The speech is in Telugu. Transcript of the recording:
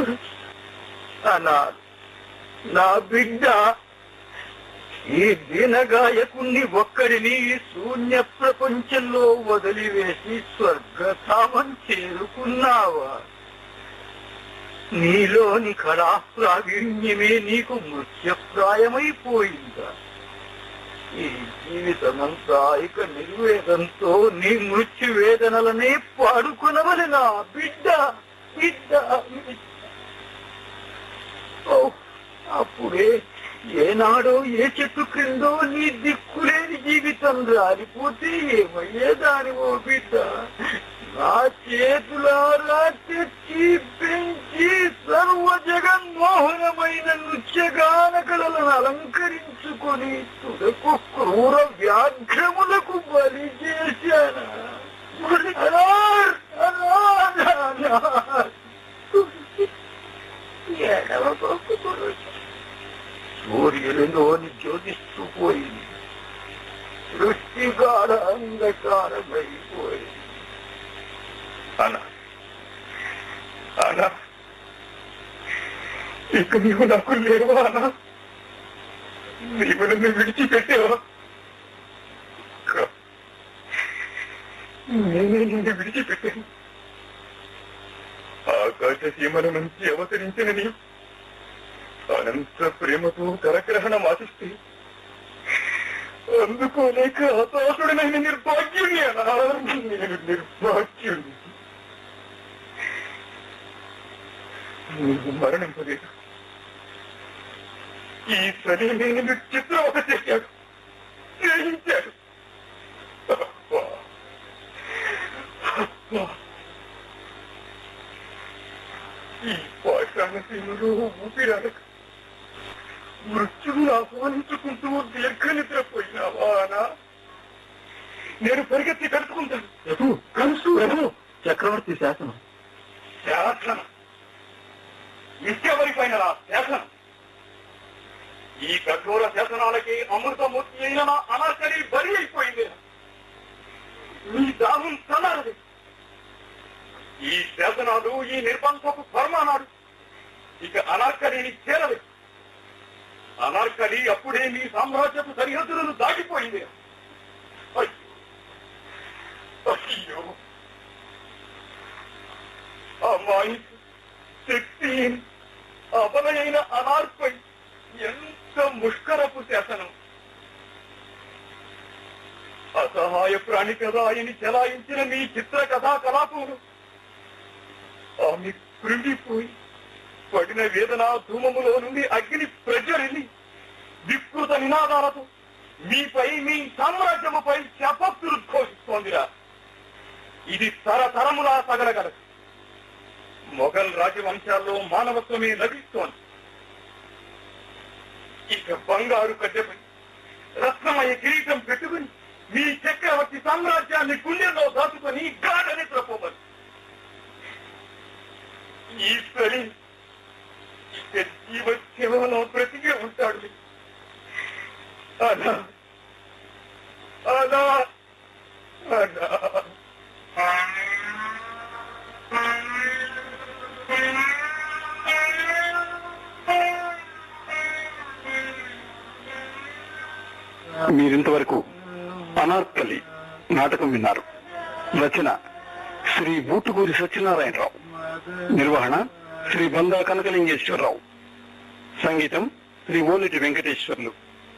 అనా నా బిడ్డ ఈ దీనగాయకుణ్ణి ఒక్కడిని ఈ శూన్య ప్రపంచంలో వదిలివేసి స్వర్గధామం చేరుకున్నావా నీలోని కళా ప్రావీణ్యమే నీకు మృత్యప్రాయమైపోయిందా ఈ జీవితమంతా ఇక నిర్వేదంతో నీ మృత్యు వేదనలనే పాడుకొనవలెనా బిడ్డ బిడ్డ బిడ్డ. ఓ, అప్పుడే ఏనాడో ఏ చెట్టు క్రిందో నీ దిక్కులేని జీవితం రాలిపోతే ఏమయ్యేదానివో బిడ్డ నా చేతులారా తెచ్చి పెంచి సర్వ జగన్మోహనమైన నృత్యగాన కళలను అలంకరించుకొని తుదకు క్రూర వ్యాఘ్రములకు బలి చేశానా అనార్, అనార్, అనార్. ఎడవబోకు గురుజీ. సూర్యులలోని జ్యోతిస్తూ పోయింది సృష్టిగాఢ అంధకారమైపోయింది అనా అనా ఇక నీవు నాకు లేవా అనా నీవు నన్ను విడిచిపెట్టావా కా- నేనే నిన్ను విడిచిపెట్టాను ఆకాశ సీమల నుంచి అవతరించిన నీవు అనంత ప్రేమతో కరగ్రహణం ఆశిస్తే అందుకోలేక హతాశుడనైన నిర్భాగ్యుని అనా నేను నిర్భాగ్యుని నీవు మరణింపలేదు ఈ సరి నేను చిత్రవత చేశాడు గ్రహించాడు అబ్బా. అబ్బా. ఈ పాషాణ సీమలో ఊపిరాడక మృత్యువును ఆహ్వానించుకుంటూ దీర్ఘ నిద్రపోయినావా అనా నేను పరిగెత్తి కలుసుకుంటాను ప్రభు కలుసు ప్రభు చక్రవర్తి శాసనం శాసనం ఇంకెవరిపైన రా శాసనం ఈ కఠోర శాసనాలకి అమృతమూర్తి అయిన నా అనార్కలి బలి అయిపోయింది నీ దాహం చల్లారది ఈ శాసనాలు ఈ నిర్బంధపు ఫర్మానాడు ఇక అనార్కలిని చేరదు అనార్కలి అప్పుడే మీ సామ్రాజ్యపు సరిహద్దులను దాటిపోయింది అయ్యో అయ్యో అమ్మాయి శక్తి అబలైన అనార్పై ఎంత ముష్కరపు శాసనం అసహాయ ప్రాణి కదా ఆయని చెలాయించిన మీ చిత్ర కథా కలాపములు ఆమె కృంగిపోయి పడిన వేదన ధూమములో నుండి అగ్ని ప్రజ్వరిల్లి వికృత నినాదాలతో మీపై మీ సామ్రాజ్యముపై శపత్తులు ఘోషిస్తోందిరా ఇది తరతరములా తగలగలదు మొఘల్ రాజవంశాల్లో మానవత్వమే లభిస్తోంది ఇక బంగారు కట్టెపై రత్నమయ కిరీటం పెట్టుకుని మీ చక్రవర్తి సామ్రాజ్యాన్ని గుండెల్లో దాచుకొని గాఢ నిద్రపోమని ఈశ్వరి ఇక జీవత్యమలో బ్రతికే ఉంటాడు అలా అలా అలా మీరింతవరకు అనార్కలి నాటకం విన్నారు రచన శ్రీ బూటుకూరి సత్యనారాయణరావు నిర్వహణ శ్రీ బందా కనకలింగేశ్వరరావు సంగీతం శ్రీ ఓలిటి వెంకటేశ్వర్లు